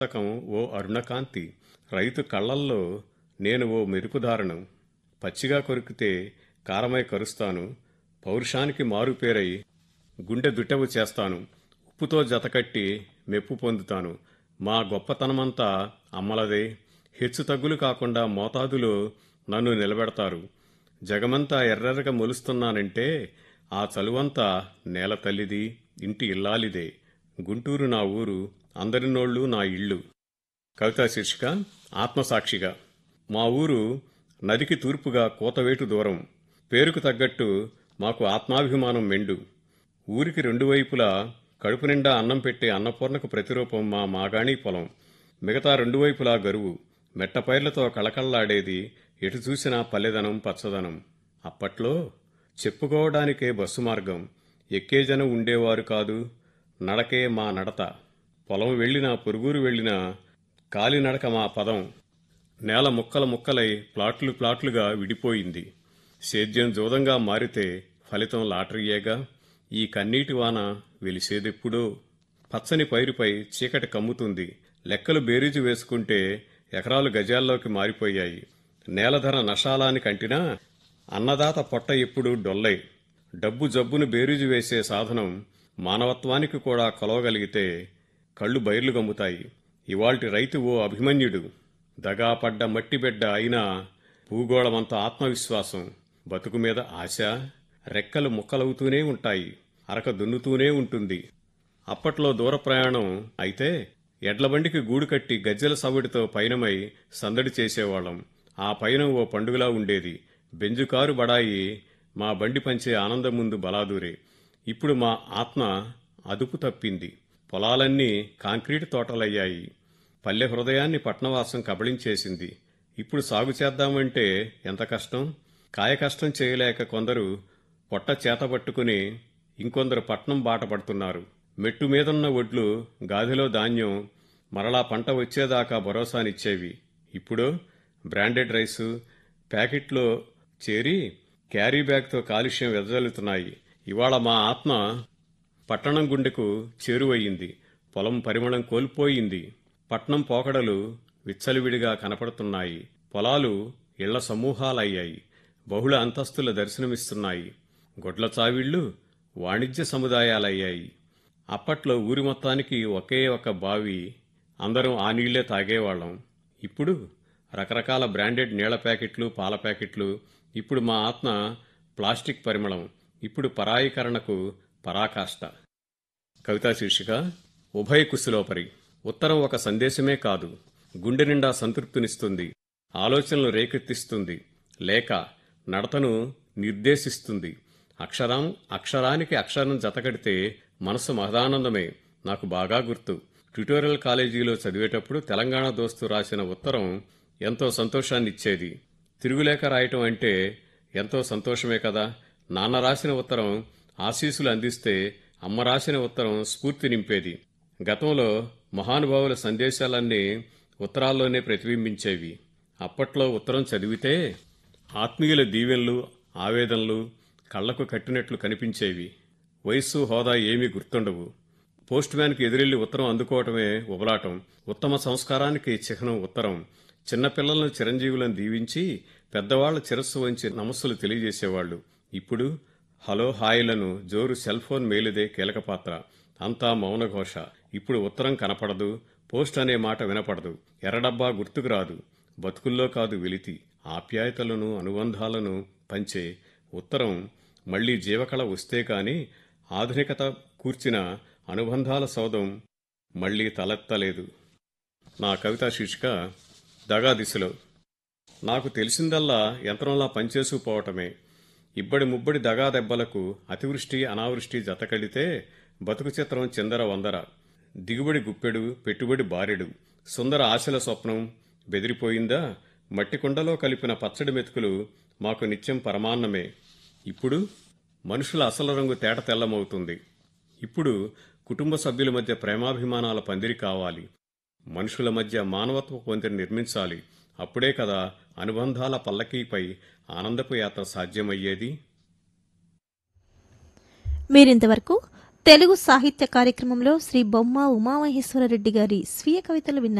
పుస్తకం ఓ అరుణకాంతి రైతు కళ్ళల్లో నేను ఓ మెరుపుదారను పచ్చిగా కొరికితే కారమై కరుస్తాను పౌరుషానికి మారుపేరై గుండె దుట్టెవు చేస్తాను ఉప్పుతో జతకట్టి మెప్పు పొందుతాను మా గొప్పతనమంతా అమ్మలదే హెచ్చు తగ్గులు కాకుండా మోతాదులో నన్ను నిలబెడతారు జగమంతా ఎర్రెర్రగా మొలుస్తున్నానంటే ఆ చలువంతా నేల తల్లిది ఇంటి ఇల్లాలిదే గుంటూరు నా ఊరు అందరి నోళ్ళు నా ఇళ్ళు కవితా శీర్షిక ఆత్మసాక్షిగా మా ఊరు నదికి తూర్పుగా కోతవేటు దూరం పేరుకు తగ్గట్టు మాకు ఆత్మాభిమానం మెండు ఊరికి రెండు వైపులా కడుపు నిండా అన్నం పెట్టే అన్నపూర్ణకు ప్రతిరూపం మా మాగాణి పొలం మిగతా రెండు వైపులా గరువు మెట్టపైర్లతో కళకళ్లాడేది ఎటు చూసినా పల్లెదనం పచ్చదనం అప్పట్లో చెప్పుకోవడానికే బస్సు మార్గం ఎక్కే జనం ఉండేవారు కాదు నడకే మా నడత పొలం వెళ్ళినా పొరుగురు వెళ్ళినా కాలినడక మా పదం నేల ముక్కల ముక్కలై ప్లాట్లు ప్లాట్లుగా విడిపోయింది సేద్యం జోదంగా మారితే ఫలితం లాటరీయేగా ఈ కన్నీటి వాన వెలిసేదెప్పుడో పచ్చని పైరుపై చీకటి కమ్ముతుంది లెక్కలు బేరీజు వేసుకుంటే ఎకరాలు గజాల్లోకి మారిపోయాయి నేలధర నషాలానికి అంటినా అన్నదాత పొట్ట ఎప్పుడు డొల్లై డబ్బు జబ్బును బేరీజు వేసే సాధనం మానవత్వానికి కూడా కొలవగలిగితే కళ్ళు బైర్లు గమ్ముతాయి ఇవాల్టి రైతు ఓ అభిమన్యుడు దగాపడ్డ మట్టిబిడ్డ అయినా భూగోళమంత ఆత్మవిశ్వాసం బతుకు మీద ఆశ రెక్కలు ముక్కలవుతూనే ఉంటాయి అరక దున్నుతూనే ఉంటుంది అప్పట్లో దూర ప్రయాణం అయితే ఎడ్లబండికి గూడు కట్టి గజ్జెల సవ్వడితో పయనమై సందడి చేసేవాళ్ళం ఆ పయనం ఓ పండుగలా ఉండేది బెంజుకారు బడాయి మా బండి పంచే ఆనందం ముందు బలాదూరే ఇప్పుడు మా ఆత్మ అదుపు తప్పింది పొలాలన్నీ కాంక్రీట్ తోటలయ్యాయి పల్లె హృదయాన్ని పట్నవాసం కబళించేసింది ఇప్పుడు సాగు చేద్దామంటే ఎంత కష్టం కాయ కష్టం చేయలేక కొందరు పొట్ట చేతబట్టుకుని ఇంకొందరు పట్నం బాట పడుతున్నారు మెట్టు మీదున్న ఒడ్లు గాదిలో ధాన్యం మరలా పంట వచ్చేదాకా భరోసానిచ్చేవి ఇప్పుడు బ్రాండెడ్ రైసు ప్యాకెట్లో చేరి క్యారీ బ్యాగ్తో కాలుష్యం వెదజల్లుతున్నాయి ఇవాళ మా ఆత్మ పట్టణం గుండెకు చేరువయ్యింది పొలం పరిమళం కోల్పోయింది పట్నం పోకడలు విచ్చలివిడిగా కనపడుతున్నాయి పొలాలు ఇళ్ల సమూహాలయ్యాయి బహుళ అంతస్తుల దర్శనమిస్తున్నాయి గొడ్ల చావిళ్లు వాణిజ్య సముదాయాలయ్యాయి అప్పట్లో ఊరి మొత్తానికి ఒకే ఒక బావి అందరం ఆ నీళ్లే తాగేవాళ్లం ఇప్పుడు రకరకాల బ్రాండెడ్ నీళ్ల ప్యాకెట్లు పాల ప్యాకెట్లు ఇప్పుడు మా ఆత్మ ప్లాస్టిక్ పరిమళం ఇప్పుడు పరాయీకరణకు పరాకాష్ట కవితా శీర్షిక ఉభయ కుశలోపరి ఉత్తరం ఒక సందేశమే కాదు గుండె నిండా సంతృప్తినిస్తుంది ఆలోచనలు రేకెత్తిస్తుంది లేక నడతను నిర్దేశిస్తుంది అక్షరం అక్షరానికి అక్షరం జతకడితే మనసు మహదానందమే నాకు బాగా గుర్తు ట్యుటోరియల్ కాలేజీలో చదివేటప్పుడు తెలంగాణ దోస్తు రాసిన ఉత్తరం ఎంతో సంతోషాన్నిచ్చేది తిరుగులేక రాయటం అంటే ఎంతో సంతోషమే కదా నాన్న రాసిన ఉత్తరం ఆశీస్సులు అందిస్తే అమ్మ రాసిన ఉత్తరం స్ఫూర్తి నింపేది గతంలో మహానుభావుల సందేశాలన్నీ ఉత్తరాల్లోనే ప్రతిబింబించేవి అప్పట్లో ఉత్తరం చదివితే ఆత్మీయుల దీవెనలు ఆవేదనలు కళ్లకు కట్టినట్లు కనిపించేవి వయస్సు హోదా ఏమీ గుర్తుండవు పోస్ట్ మ్యాన్కి ఎదురెళ్లి ఉత్తరం అందుకోవటమే ఉబలాటం ఉత్తమ సంస్కారానికి చిహ్నం ఉత్తరం చిన్నపిల్లలను చిరంజీవులను దీవించి పెద్దవాళ్ల చిరస్సు వంచి నమస్సులు తెలియజేసేవాళ్లు ఇప్పుడు హలో హాయిలను జోరు సెల్ ఫోన్ మేలుదే కీలక పాత్ర అంతా మౌనఘోష ఇప్పుడు ఉత్తరం కనపడదు పోస్ట్ అనే మాట వినపడదు ఎర్రడబ్బా గుర్తుకు రాదు బతుకుల్లో కాదు వెలితి ఆప్యాయతలను అనుబంధాలను పంచే ఉత్తరం మళ్లీ జీవకళ వస్తే కాని ఆధునికత కూర్చిన అనుబంధాల సౌధం మళ్లీ తలెత్తలేదు నా కవితా శీర్షిక దగా దిశలో నాకు తెలిసిందల్లా యంత్రంలా పనిచేసుకుపోవటమే ఇబ్బడి ముబ్బడి దగా దెబ్బలకు అతివృష్టి అనావృష్టి జతకడితే బతుకు చిత్రం చిందర వందర దిగుబడి గుప్పెడు పెట్టుబడి బారెడు సుందర ఆశల స్వప్నం బెదిరిపోయిందా మట్టి కుండలో కలిపిన పచ్చడి మెతుకులు మాకు నిత్యం పరమాన్నమే ఇప్పుడు మనుషుల అసలు రంగు తేట తెల్లమవుతుంది ఇప్పుడు కుటుంబ సభ్యుల మధ్య ప్రేమాభిమానాల పందిరి కావాలి మనుషుల మధ్య మానవత్వ పొందిని నిర్మించాలి అప్పుడే కదా అనుబంధాల పల్లకీపై ఆనందపు యాత్ర సాధ్యమయ్యేది మీరింతవరకు తెలుగు సాహిత్య కార్యక్రమంలో శ్రీ బొమ్మ ఉమామహేశ్వరరెడ్డి గారి స్వీయ కవితలు విన్నారు